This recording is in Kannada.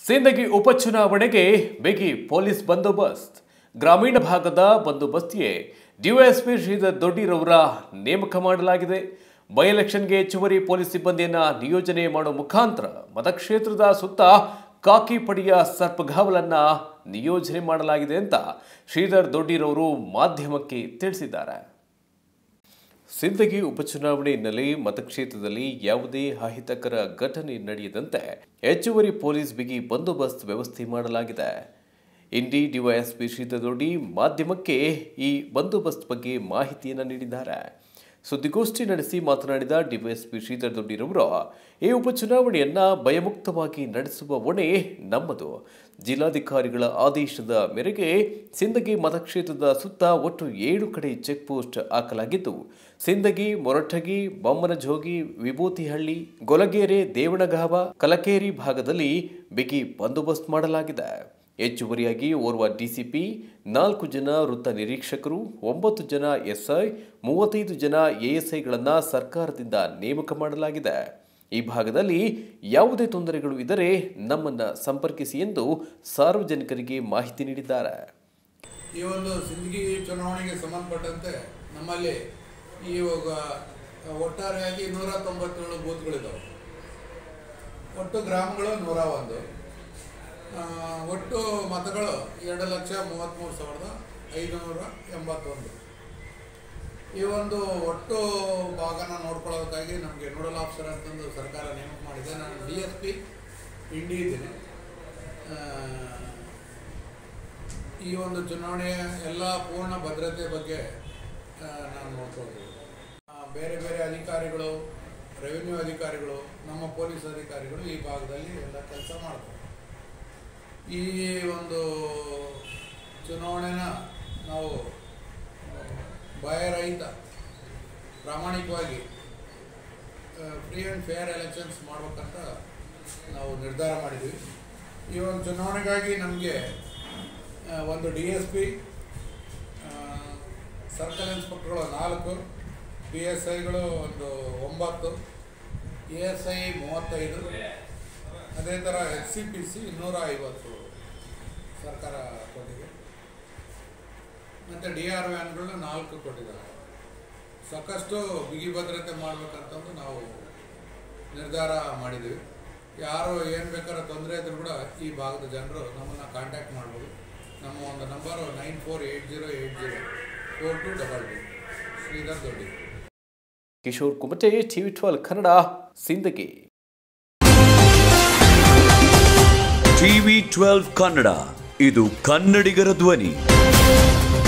ಸಿಂದಗಿ ಉಪಚುನಾವಣೆಗೆ ಬಿಗಿ ಪೊಲೀಸ್ ಬಂದೋಬಸ್ತ್ ಗ್ರಾಮೀಣ ಭಾಗದ ಬಂದೋಬಸ್ತಿಗೆ ಡಿವೈಎಸ್ಪಿ ಶ್ರೀಧರ್ ದೊಡ್ಡಿರವರ ನೇಮಕ ಮಾಡಲಾಗಿದೆ ಬೈ ಎಲೆಕ್ಷನ್ಗೆ ಹೆಚ್ಚುವರಿ ಪೊಲೀಸ್ ಸಿಬ್ಬಂದಿಯನ್ನ ನಿಯೋಜನೆ ಮಾಡುವ ಮುಖಾಂತರ ಮತಕ್ಷೇತ್ರದ ಸುತ್ತ ಕಾಕಿ ಪಡೆಯ ಸರ್ಪಗಾವಲನ್ನ ನಿಯೋಜನೆ ಮಾಡಲಾಗಿದೆ ಅಂತ ಶ್ರೀಧರ್ ದೊಡ್ಡಿರವರು ಮಾಧ್ಯಮಕ್ಕೆ ತಿಳಿಸಿದ್ದಾರೆ ಸಿಂದಗಿ ಉಪಚುನಾವಣೆ ಹಿನ್ನೆಲೆ ಮತಕ್ಷೇತ್ರದಲ್ಲಿ ಯಾವುದೇ ಅಹಿತಕರ ಘಟನೆ ನಡೆಯದಂತೆ ಹೆಚ್ಚುವರಿ ಪೊಲೀಸ್ ಬಿಗಿ ಬಂದೋಬಸ್ತ್ ವ್ಯವಸ್ಥೆ ಮಾಡಲಾಗಿದೆ ಇಂಡಿ ಡಿವೈಎಸ್ಪಿ ಶ್ರೀಧರದೊಡ್ಡಿ ಮಾಧ್ಯಮಕ್ಕೆ ಈ ಬಂದೋಬಸ್ತ್ ಬಗ್ಗೆ ಮಾಹಿತಿಯನ್ನು ನೀಡಿದ್ದಾರೆ ಸುದ್ದಿಗೋಷ್ಠಿ ನಡೆಸಿ ಮಾತನಾಡಿದ ಡಿವೈಎಸ್ಪಿ ಶ್ರೀಧರ್ ದೊಡ್ಡಿರವರು ಈ ಉಪಚುನಾವಣೆಯನ್ನ ಭಯಮುಕ್ತವಾಗಿ ನಡೆಸುವ ಹೊಣೆ ನಮ್ಮದು ಜಿಲ್ಲಾಧಿಕಾರಿಗಳ ಆದೇಶದ ಮೇರೆಗೆ ಸಿಂದಗಿ ಮತಕ್ಷೇತ್ರದ ಸುತ್ತ ಒಟ್ಟು ಏಳು ಕಡೆ ಚೆಕ್ ಪೋಸ್ಟ್ ಹಾಕಲಾಗಿದ್ದು ಸಿಂದಗಿ ಮೊರಟಗಿ ಬೊಮ್ಮನಜೋಗಿ ವಿಭೂತಿಹಳ್ಳಿ ಗೊಲಗೇರೆ ದೇವಣಗಾವ ಕಲಕೇರಿ ಭಾಗದಲ್ಲಿ ಬಿಗಿ ಬಂದೋಬಸ್ತ್ ಮಾಡಲಾಗಿದೆ ಹೆಚ್ಚುವರಿಯಾಗಿ ಓರ್ವ ಡಿಸಿಪಿ ನಾಲ್ಕು ಜನ ವೃತ್ತ ನಿರೀಕ್ಷಕರು ಒಂಬತ್ತು ಜನ ಎಸ್ಐ ಮೂವತ್ತೈದು ಜನ ಎಎಸ್ಐಗಳನ್ನು ಸರ್ಕಾರದಿಂದ ನೇಮಕ ಮಾಡಲಾಗಿದೆ ಈ ಭಾಗದಲ್ಲಿ ಯಾವುದೇ ತೊಂದರೆಗಳು ಇದ್ದರೆ ನಮ್ಮನ್ನ ಸಂಪರ್ಕಿಸಿ ಎಂದು ಸಾರ್ವಜನಿಕರಿಗೆ ಮಾಹಿತಿ ನೀಡಿದ್ದಾರೆ ಈ ಒಂದು ಸಿಂದಗಿ ಚುನಾವಣೆಗೆ ಸಂಬಂಧಪಟ್ಟಂತೆ ನಮ್ಮಲ್ಲಿ ಇವಾಗ ಒಟ್ಟಾರೆಯಾಗಿ ನೂರ ತೊಂಬತ್ತೇಳು ಬೂತ್ಗಳಿದ್ದಾವೆ ಒಟ್ಟು ಗ್ರಾಮಗಳು ನೂರ ಒಂದು ಆ, ಒಟ್ಟು ಮತಗಳು ಎರಡು ಲಕ್ಷ ಮೂವತ್ತ್ಮೂರು ಸಾವಿರದ ಐದುನೂರ ಎಂಬತ್ತೊಂದು ಈ ಒಂದು ಒಟ್ಟು ಭಾಗನ ನೋಡ್ಕೊಳ್ಳೋದಕ್ಕಾಗಿ ನಮಗೆ ನೋಡಲ್ ಆಫೀಸರ್ ಅಂತಂದು ಸರ್ಕಾರ ನೇಮಕ ಮಾಡಿದೆ ನಾನು ಡಿ ಎಸ್ ಪಿ ಇಂಡಿ ಇದ್ದೀನಿ ಆ, ಈ ಒಂದು ಚುನಾವಣೆಯ ಎಲ್ಲ ಪೂರ್ಣ ಭದ್ರತೆ ಬಗ್ಗೆ ಆ, ನಾನು ನೋಡ್ಕೊಳ್ತೀವಿ ಆ, ಬೇರೆ ಬೇರೆ ಅಧಿಕಾರಿಗಳು ರೆವಿನ್ಯೂ ಅಧಿಕಾರಿಗಳು ನಮ್ಮ ಪೊಲೀಸ್ ಅಧಿಕಾರಿಗಳು ಈ ಭಾಗದಲ್ಲಿ ಎಲ್ಲ ಕೆಲಸ ಮಾಡ್ತಾರೆ ಈ ಒಂದು ಚುನಾವಣೆನ ನಾವು ಭಯರಹಿತ ಪ್ರಾಮಾಣಿಕವಾಗಿ ಫ್ರೀ ಆ್ಯಂಡ್ ಫೇರ್ ಎಲೆಕ್ಷನ್ಸ್ ಮಾಡ್ಬೇಕಂತ ನಾವು ನಿರ್ಧಾರ ಮಾಡಿದ್ವಿ ಈ ಒಂದು ಚುನಾವಣೆಗಾಗಿ ನಮಗೆ ಒಂದು ಡಿ ಎಸ್ ಪಿ ಸರ್ಕಲ್ ಇನ್ಸ್ಪೆಕ್ಟರ್ಗಳು ನಾಲ್ಕು ಪಿ ಎಸ್ ಐಗಳು ಒಂದು ಒಂಬತ್ತು ಎ ಎಸ್ ಐ ಮೂವತ್ತೈದು ಅದೇ ಥರ ಎಚ್ ಸಿ ಪಿ ಸಿ ಇನ್ನೂರ ಐವತ್ತು ಸರ್ಕಾರ ಕೊಟ್ಟಿದೆ ಮತ್ತು ಡಿ ಆರ್ ವ್ಯಾನ್ಗಳು ನಾಲ್ಕು ಕೊಟ್ಟಿದ್ದಾರೆ ಸಾಕಷ್ಟು ಬಿಗಿ ಭದ್ರತೆ ಮಾಡಬೇಕಂತಂದು ನಾವು ನಿರ್ಧಾರ ಮಾಡಿದ್ದೀವಿ ಯಾರು ಏನು ಬೇಕಾದ್ರೆ ತೊಂದರೆ ಇದ್ರೂ ಕೂಡ ಈ ಭಾಗದ ಜನರು ನಮ್ಮನ್ನು ಕಾಂಟ್ಯಾಕ್ಟ್ ಮಾಡ್ಬೋದು ನಮ್ಮ ಒಂದು number nine four eight zero eight zero four two double two Shridhar Doddi Kishore Kumate TV twelve Kannada Sindagi TV twelve Kannada ಇದು ಕನ್ನಡಿಗರ ಧ್ವನಿ